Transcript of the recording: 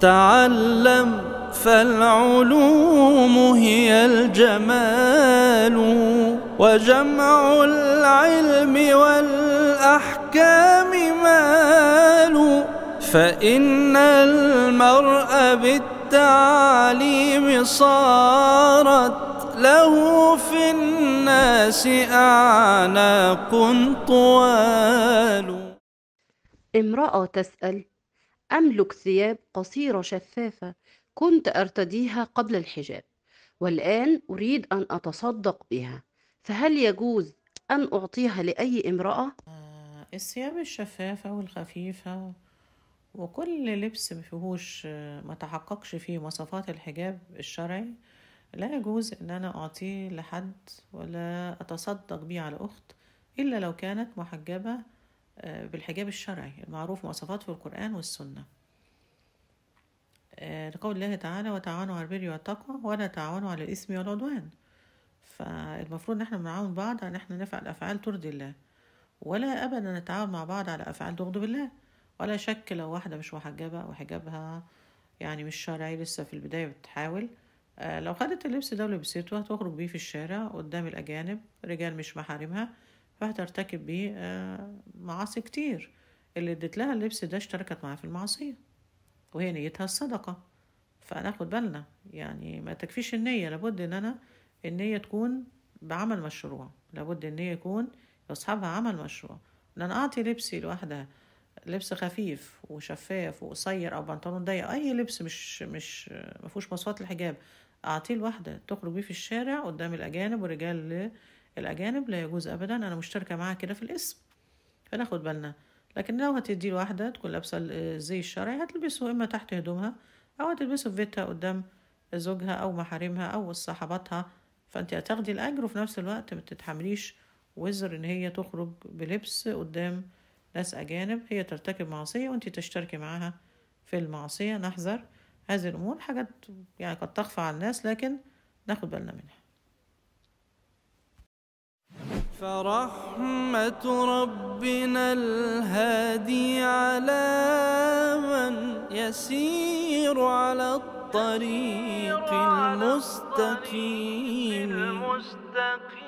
تعلم فالعلوم هي الجمال وجمع العلم والأحكام مال فإن المرء بالتعليم صارت له في الناس أعناق طوال امرأة تسأل أملك ثياب قصيرة شفافة كنت أرتديها قبل الحجاب والآن أريد أن أتصدق بها فهل يجوز أن أعطيها لأي امرأة؟ آه، الثياب الشفافة والخفيفة وكل لبس مفيهوش ما تحققش فيه مواصفات الحجاب الشرعي لا يجوز ان انا اعطيه لحد ولا اتصدق بيه على اخت الا لو كانت محجبة آه، بالحجاب الشرعي المعروف مواصفات في القرآن والسنة آه، لقول الله تعالى وتعاونوا على البر والتقوى ولا تعاونوا على الإثم والعدوان فالمفروض ان احنا بنعاون بعض ان احنا نفعل افعال ترضي الله ولا ابدا نتعاون مع بعض على افعال تغضب الله ولا شك لو واحدة مش محجبة وحجابها يعني مش شرعي لسه في البداية بتحاول آه، لو خدت اللبس ده ولبسته هتخرج بيه في الشارع قدام الأجانب رجال مش محارمها فهترتكب بيه آه، معاصي كتير اللي اديت لها اللبس ده اشتركت معاه في المعصية وهي نيتها الصدقة فناخد بالنا يعني ما تكفيش النية لابد ان انا النية تكون بعمل مشروع لابد النية يكون لاصحابها عمل مشروع ان انا اعطي لبسي لوحدها لبس خفيف وشفاف وقصير او بنطلون ضيق اي لبس مش مش مفهوش مواصفات الحجاب اعطيه لواحده تخرج بيه في الشارع قدام الاجانب ورجال الاجانب لا يجوز ابدا انا مشتركه معاها كده في الاسم فناخد بالنا لكن لو هتدي لواحده تكون لابسه الزي الشرعي هتلبسه اما تحت هدومها او هتلبسه في بيتها قدام زوجها او محارمها او صحاباتها فانت هتاخدي الاجر وفي نفس الوقت ما تتحمليش وزر ان هي تخرج بلبس قدام ناس أجانب هي ترتكب معصية وأنت تشتركي معاها في المعصية نحذر هذه الأمور حاجات يعني قد تخفى على الناس لكن ناخد بالنا منها فرحمة ربنا الهادي على من يسير على الطريق المستقيم